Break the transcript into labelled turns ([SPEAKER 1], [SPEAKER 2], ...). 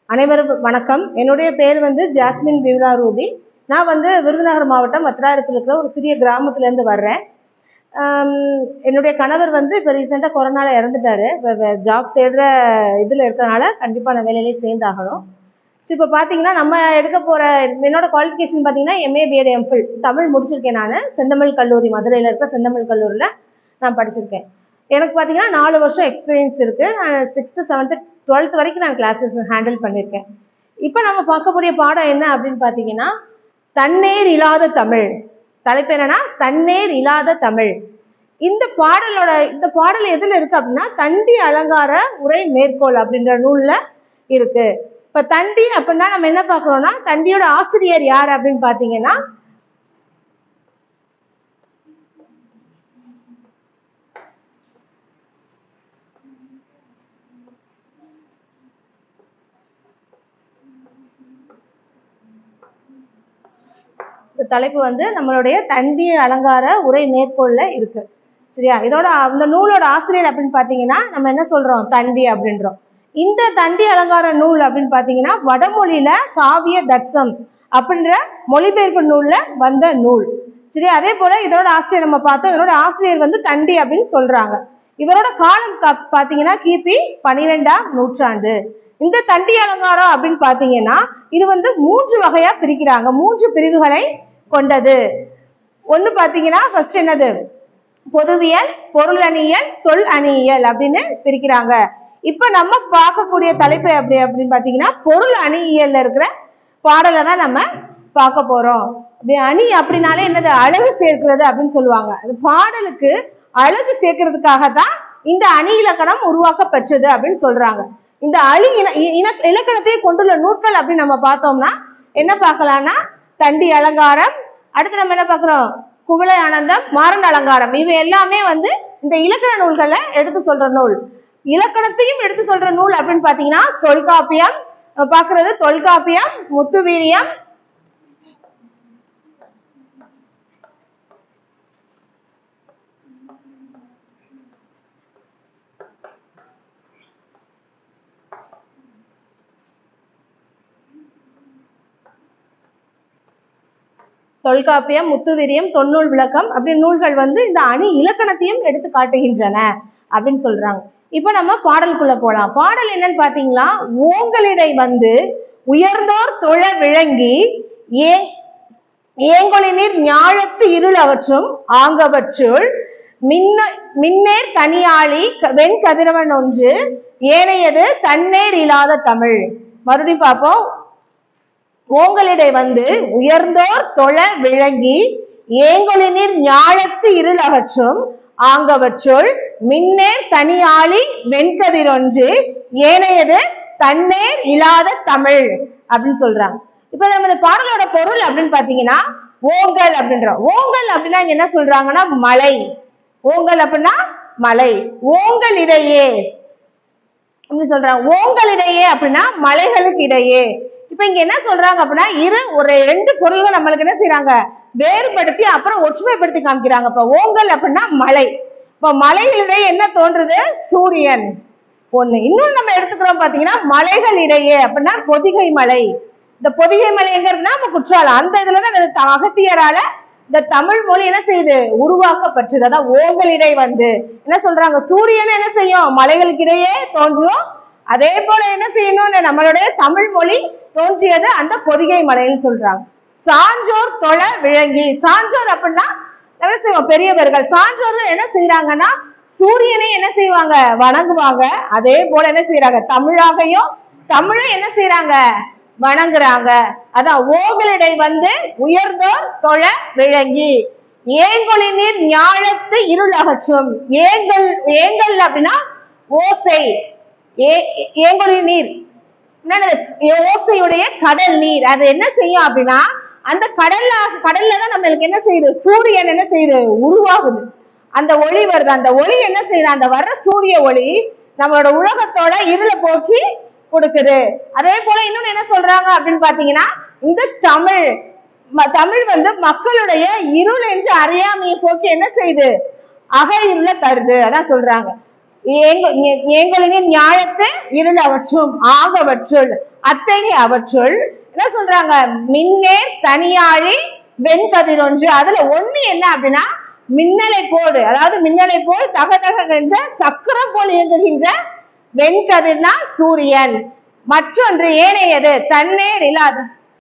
[SPEAKER 1] அனைவருக்கும் வணக்கம் என்னுடைய பேர் வந்து ஜாஸ்மின் பிவ்லா ரூபி நான் வந்து விருதுநகர் மாவட்டம் வத்திராயத்தில் இருக்கிற ஒரு சிறிய கிராமத்துலேருந்து வர்றேன் ஆம், என்னுடைய கணவர் வந்து இப்போ ரீசெண்டாக கொரோனாவில் இறந்துட்டாரு இப்போ ஜாப் தேடுற இதில் இருக்கிறதுனால கண்டிப்பாக நான் வேலையிலே சேர்ந்தாகணும் ஸோ இப்போ பார்த்தீங்கன்னா நம்ம எடுக்க போகிற என்னோட குவாலிஃபிகேஷன் பார்த்தீங்கன்னா எம்ஏ பிஎட் எம்ஃபில் தமிழ் முடிச்சிருக்கேன் நான் செந்தமிழ் கல்லூரி மதுரையில் இருக்க செந்தமிழ் கல்லூரியில் நான் படிச்சிருக்கேன் எனக்கு பார்த்தீங்கன்னா நாலு வருஷம் எக்ஸ்பீரியன்ஸ் இருக்குது நான் சிக்ஸ்த்து செவன்த்து டுவெல்த் வரைக்கும் நான் கிளாஸஸ் ஹேண்டில் பண்ணியிருக்கேன் இப்போ நம்ம பார்க்கக்கூடிய பாடம் என்ன அப்படின்னு பார்த்தீங்கன்னா தன்னேர் இல்லாத தமிழ் தலைப்பு என்னன்னா தன்னேர் இல்லாத தமிழ் இந்த பாடலோட இந்த பாடல் எதுல இருக்கு அப்படின்னா தண்டி அலங்கார உரை மேற்கோள் அப்படின்ற நூல்ல இருக்கு இப்ப தண்டி அப்படின்னா நம்ம என்ன பார்க்கறோம்னா தண்டியோட ஆசிரியர் யார் அப்படின்னு பார்த்தீங்கன்னா இந்த தலைப்பு வந்து நம்மளுடைய தண்டி அலங்கார உரை மேற்கோள்ல இருக்கு சரியா இதோட அந்த நூலோட ஆசிரியர் அப்படின்னு பார்த்தீங்கன்னா நம்ம என்ன சொல்றோம் தண்டி அப்படின்றோம் இந்த தண்டி அலங்கார நூல் அப்படின்னு பார்த்தீங்கன்னா வடமொழியில காவிய தட்சம் அப்படின்ற மொழிபெயர்ப்பு நூல்ல வந்த நூல் சரி அதே போல இதோட ஆசிரியர் நம்ம பார்த்தோம் இதோட ஆசிரியர் வந்து தண்டி அப்படின்னு சொல்றாங்க இவரோட காலம் கா- பார்த்தீங்கன்னா கிபி பன்னிரெண்டாம் நூற்றாண்டு இந்த தண்டி அலங்காரம் அப்படின்னு பார்த்தீங்கன்னா இது வந்து மூன்று வகையா பிரிக்கிறாங்க மூன்று பிரிவுகளை கொண்டது ஒண்ணு பார்த்தீங்கன்னா ஃபர்ஸ்ட் என்னது பொதுவியல் பொருள் அணியியல் சொல் அணியியல் அப்படின்னு பிரிக்கிறாங்க இப்ப நம்ம பார்க்கக்கூடிய தலைப்பு எப்படி அப்படின்னு பார்த்தீங்கன்னா பொருள் அணியியல்ல இருக்கிற பாடலை தான் நம்ம பார்க்க போறோம் அப்படி அணி அப்படின்னாலே என்னது அழகு சேர்க்கிறது அப்படின்னு சொல்லுவாங்க அது பாடலுக்கு அழகு சேர்க்கறதுக்காக தான் இந்த அணி இலக்கணம் உருவாக்கப்பெற்றது அப்படின்னு சொல்றாங்க இந்த அணி இன இன- இலக்கணத்தை கொண்டுள்ள நூட்கள் அப்படின்னு நம்ம பார்த்தோம்னா என்ன பார்க்கலாம்னா தண்டி அலங்காரம் அடுத்து நம்ம என்ன பார்க்குறோம் குவளை ஆனந்தம் மாறன் அலங்காரம் இவை எல்லாமே வந்து இந்த இலக்கண நூல்களை எடுத்து சொல்ற நூல் இலக்கணத்தையும் எடுத்து சொல்ற நூல் அப்படின்னு பார்த்தீங்கன்னா தொல்காப்பியம் அஹ் பார்க்கிறது தொல்காப்பியம் முத்துவீரியம் தொல்காப்பியம் முத்துவீரியம் தொன்னூல் விளக்கம் அப்படி நூல்கள் வந்து இந்த அணி இலக்கணத்தையும் எடுத்து காட்டுகின்றன அப்படின்னு சொல்றாங்க இப்ப நம்ம பாடலுக்குள்ள போலாம் பாடல் என்னன்னு பாத்தீங்களா ஓங்களிடை வந்து உயர்ந்தோர் தொழ விளங்கி ஏ ஏங்கொழிநீர் ஞாழத்து இருள் அகற்றும் ஆங்கவற்றுள் மின்ன மின்னேர் தனியாளி க- வெண்கதிரவன் ஒன்று ஏனையது தன்னேர் இல்லாத தமிழ் மறுபடியும் பார்ப்போம் ஓங்களிடை வந்து உயர்ந்தோர் தொழ விளங்கி ஏங்கொழிநீர் ஞாழத்து இருள் அகற்றும் ஆங்கவற்றுள் மின்னேர் தனியாளி வெண்கதிரொன்று ஏனையது தன்னேர் இல்லாத தமிழ் அப்படின்னு சொல்றாங்க இப்ப நம்ம இந்த பாடலோட பொருள் அப்படின்னு பாத்தீங்கன்னா ஓங்கல் அப்படின்றோம் ஓங்கல் அப்படின்னா இங்க என்ன சொல்றாங்கன்னா மலை ஓங்கல் அப்படின்னா மலை ஓங்கல் இடையே அப்படின்னு சொல்றாங்க ஓங்களிடையே அப்படின்னா மலைகளுக்கு இடையே இப்ப இங்க என்ன சொல்றாங்க அப்படின்னா இரு ஒரு ரெண்டு பொருள்கள் நம்மளுக்கு என்ன செய்றாங்க வேறுபடுத்தி அப்புறம் ஒற்றுமைப்படுத்தி காமிக்கிறாங்க இப்ப ஓங்கல் அப்படின்னா மலை இப்ப மலைகளிடையே என்ன தோன்றுது சூரியன் ஒண்ணு இன்னொன்னு நம்ம எடுத்துக்கிறோம் பாத்தீங்கன்னா மலைகள் இடையே அப்படின்னா பொதிகை மலை இந்த பொதிகை மலை எங்க இருக்குன்னா நம்ம குற்றாலம் அந்த இதுலதான் இந்த த- அகத்தியரால இந்த தமிழ் மொழி என்ன செய்யுது உருவாக்கப்பட்டது அதான் ஓங்களிடை வந்து என்ன சொல்றாங்க சூரியன் என்ன செய்யும் மலைகளுக்கு இடையே தோன்றும் அதே போல என்ன செய்யணும்னு நம்மளுடைய தமிழ் மொழி தோன்றியது அந்த பொதிகை மலைன்னு சொல்றாங்க சான்றோர் தொழ விளங்கி சான்றோர் அப்படின்னா என்ன செய்வோம் பெரியவர்கள் சான்றோர்கள் என்ன செய்யறாங்கன்னா சூரியனை என்ன செய்வாங்க வணங்குவாங்க அதே போல என்ன செய்யறாங்க தமிழாகையும் தமிழை என்ன செய்யறாங்க வணங்குறாங்க அதான் ஓங்களிடை வந்து உயர்ந்தோர் தொழ விளங்கி ஏங்கொழி நீர் ஞாழத்து இருள் அகற்றும் ஏங்கல் ஏங்கல் அப்படின்னா ஓசை ஏ ஏங்கொழி நீர் என்னது ஓசையுடைய கடல் நீர் அது என்ன செய்யும் அப்படின்னா அந்த கடல்ல கடல்ல தான் நம்மளுக்கு என்ன செய்யுது சூரியன் என்ன செய்யுது உருவாகுது அந்த ஒளி வருது அந்த ஒளி என்ன செய்யுது அந்த வர்ற சூரிய ஒளி நம்மளோட உலகத்தோட இருளை போக்கி கொடுக்குது அதே போல இன்னொன்னு என்ன சொல்றாங்க அப்படின்னு பாத்தீங்கன்னா இந்த தமிழ் ம- தமிழ் வந்து மக்களுடைய இருள் என்று அறியாமையை போக்கி என்ன செய்யுது அக இருள தருது அதான் சொல்றாங்க ஏங்கொழினின் நியாயத்து இருள் அவற்றும் ஆகவற்றுள் அத்தகைய அவற்றுள் என்ன சொல்றாங்க மின்னே தனியாழி வெண்கதிரொன்று அதுல ஒண்ணு என்ன அப்படின்னா மின்னலை போடு அதாவது மின்னலை போல் தகதகென்ற சக்கரம் போல் இயங்குகின்ற வெண்கதிர்னா சூரியன் மற்றொன்று ஏனையது தன்னே இல்லாத